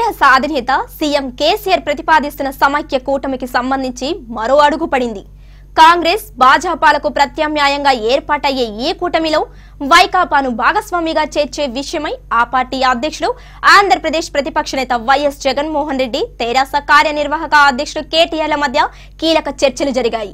తెరాస అధినేత సీఎం కేసీఆర్ ప్రతిపాదిస్తున్న సమైక్య కూటమికి సంబంధించి మరో అడుగు పడింది కాంగ్రెస్ భాజపాలకు ప్రత్యామ్నాయంగా ఏర్పాటయ్యే ఈ కూటమిలో వైకాపాను భాగస్వామిగా చేర్చే విషయమై ఆ పార్టీ అధ్యక్షుడు ఆంధ్రప్రదేశ్ ప్రతిపక్ష నేత వైఎస్ జగన్మోహన్ రెడ్డి తెరాస కార్యనిర్వాహక అధ్యక్షుడు కేటీఆర్ల మధ్య కీలక చర్చలు జరిగాయి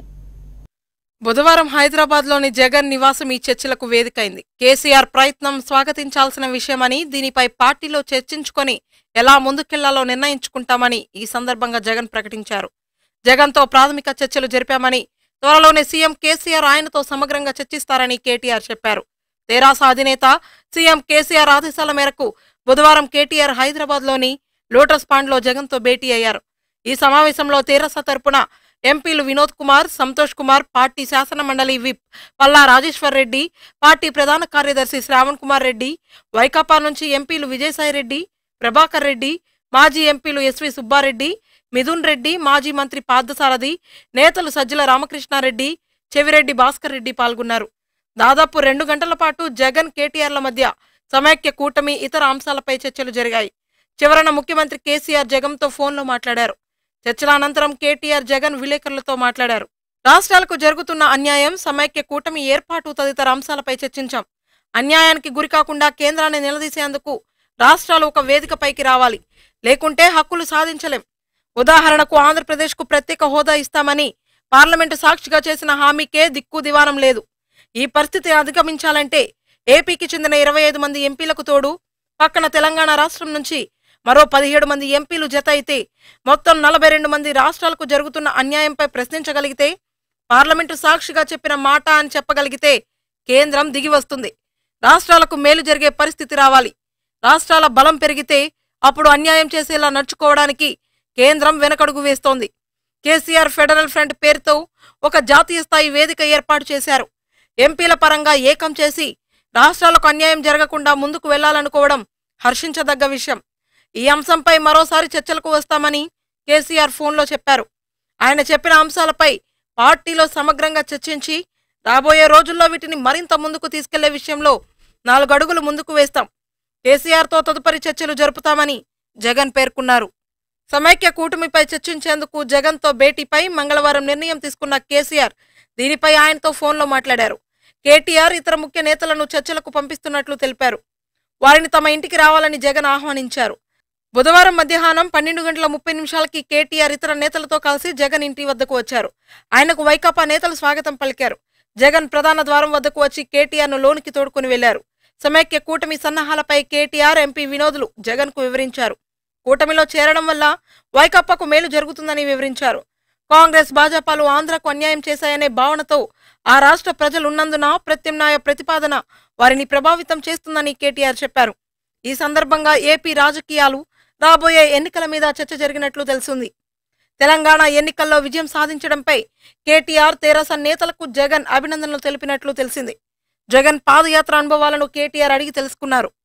బుధవారం హైదరాబాద్ లోని జగన్ నివాసం ఈ చర్చలకు వేదికైంది కేసీఆర్ ప్రయత్నం స్వాగతించాల్సిన విషయమని దీనిపై పార్టీలో చర్చించుకొని ఎలా ముందుకెళ్లాలో నిర్ణయించుకుంటామని ఈ సందర్భంగా జగన్ ప్రకటించారు జగన్తో ప్రాథమిక చర్చలు జరిపామని త్వరలోనే సీఎం కేసీఆర్ ఆయనతో సమగ్రంగా చర్చిస్తారని కేటీఆర్ చెప్పారు తెరాస అధినేత సీఎం కేసీఆర్ ఆదేశాల మేరకు బుధవారం కేటీఆర్ హైదరాబాద్ లోని లోటస్ పాండ్లో జగన్తో భేటీ అయ్యారు ఈ సమావేశంలో తెరాస తరపున ఎంపీలు వినోద్ కుమార్ సంతోష్ కుమార్ పార్టీ శాసన మండలి విప్ పల్లా రాజేశ్వర్ రెడ్డి పార్టీ ప్రధాన కార్యదర్శి శ్రావణ్ కుమార్ రెడ్డి వైకాపా నుంచి ఎంపీలు విజయసాయి రెడ్డి ప్రభాకర్ రెడ్డి మాజీ ఎంపీలు ఎస్వి సుబ్బారెడ్డి మిథున్ రెడ్డి మాజీ మంత్రి పార్థసారథి నేతలు సజ్జల రామకృష్ణారెడ్డి చెవిరెడ్డి భాస్కర్ రెడ్డి పాల్గొన్నారు దాదాపు రెండు గంటల పాటు జగన్ కేటీఆర్ల మధ్య సమైక్య కూటమి ఇతర అంశాలపై చర్చలు జరిగాయి చివరన ముఖ్యమంత్రి కేసీఆర్ జగన్తో ఫోన్లో మాట్లాడారు చర్చల అనంతరం కేటీఆర్ జగన్ విలేకరులతో మాట్లాడారు రాష్ట్రాలకు జరుగుతున్న అన్యాయం సమైక్య కూటమి ఏర్పాటు తదితర అంశాలపై చర్చించాం అన్యాయానికి గురికాకుండా కేంద్రాన్ని నిలదీసేందుకు రాష్ట్రాలు ఒక వేదికపైకి రావాలి లేకుంటే హక్కులు సాధించలేం ఉదాహరణకు ఆంధ్రప్రదేశ్కు ప్రత్యేక హోదా ఇస్తామని పార్లమెంటు సాక్షిగా చేసిన హామీకే దిక్కు దివానం లేదు ఈ పరిస్థితి అధిగమించాలంటే ఏపీకి చెందిన ఇరవై ఐదు మంది ఎంపీలకు తోడు పక్కన తెలంగాణ రాష్ట్రం నుంచి మరో పదిహేడు మంది ఎంపీలు జత అయితే మొత్తం నలభై రెండు మంది రాష్ట్రాలకు జరుగుతున్న అన్యాయంపై ప్రశ్నించగలిగితే పార్లమెంటు సాక్షిగా చెప్పిన మాట అని చెప్పగలిగితే కేంద్రం దిగి వస్తుంది రాష్ట్రాలకు మేలు జరిగే పరిస్థితి రావాలి రాష్ట్రాల బలం పెరిగితే అప్పుడు అన్యాయం చేసేలా నడుచుకోవడానికి కేంద్రం వెనకడుగు వేస్తోంది కేసీఆర్ ఫెడరల్ ఫ్రంట్ పేరుతో ఒక జాతీయ స్థాయి వేదిక ఏర్పాటు చేశారు ఎంపీల పరంగా ఏకం చేసి రాష్ట్రాలకు అన్యాయం జరగకుండా ముందుకు వెళ్లాలనుకోవడం హర్షించదగ్గ విషయం ఈ అంశంపై మరోసారి చర్చలకు వస్తామని కేసీఆర్ ఫోన్లో చెప్పారు ఆయన చెప్పిన అంశాలపై పార్టీలో సమగ్రంగా చర్చించి రాబోయే రోజుల్లో వీటిని మరింత ముందుకు తీసుకెళ్లే విషయంలో నాలుగు అడుగులు ముందుకు వేస్తాం కేసీఆర్తో తదుపరి చర్చలు జరుపుతామని జగన్ పేర్కొన్నారు సమైక్య కూటమిపై చర్చించేందుకు జగన్తో భేటీపై మంగళవారం నిర్ణయం తీసుకున్న కేసీఆర్ దీనిపై ఆయనతో ఫోన్లో మాట్లాడారు కేటీఆర్ ఇతర ముఖ్య నేతలను చర్చలకు పంపిస్తున్నట్లు తెలిపారు వారిని తమ ఇంటికి రావాలని జగన్ ఆహ్వానించారు బుధవారం మధ్యాహ్నం పన్నెండు గంటల ముప్పై నిమిషాలకి కేటీఆర్ ఇతర నేతలతో కలిసి జగన్ ఇంటి వద్దకు వచ్చారు ఆయనకు వైకాపా నేతలు స్వాగతం పలికారు జగన్ ప్రధాన ద్వారం వద్దకు వచ్చి కేటీఆర్ను లోనికి తోడుకుని వెళ్లారు సమైక్య కూటమి సన్నాహాలపై కేటీఆర్ ఎంపీ వినోదులు జగన్కు వివరించారు కూటమిలో చేరడం వల్ల వైకాపాకు మేలు జరుగుతుందని వివరించారు కాంగ్రెస్ భాజపాలు ఆంధ్రకు అన్యాయం చేశాయనే భావనతో ఆ రాష్ట్ర ప్రజలున్నందున ప్రత్యామ్నాయ ప్రతిపాదన వారిని ప్రభావితం చేస్తుందని కేటీఆర్ చెప్పారు ఈ సందర్భంగా ఏపీ రాజకీయాలు రాబోయే ఎన్నికల మీద చర్చ జరిగినట్లు తెలిసింది తెలంగాణ ఎన్నికల్లో విజయం సాధించడంపై కేటీఆర్ తెరాస నేతలకు జగన్ అభినందనలు తెలిపినట్లు తెలిసింది జగన్ పాదయాత్ర అనుభవాలను కేటీఆర్ అడిగి తెలుసుకున్నారు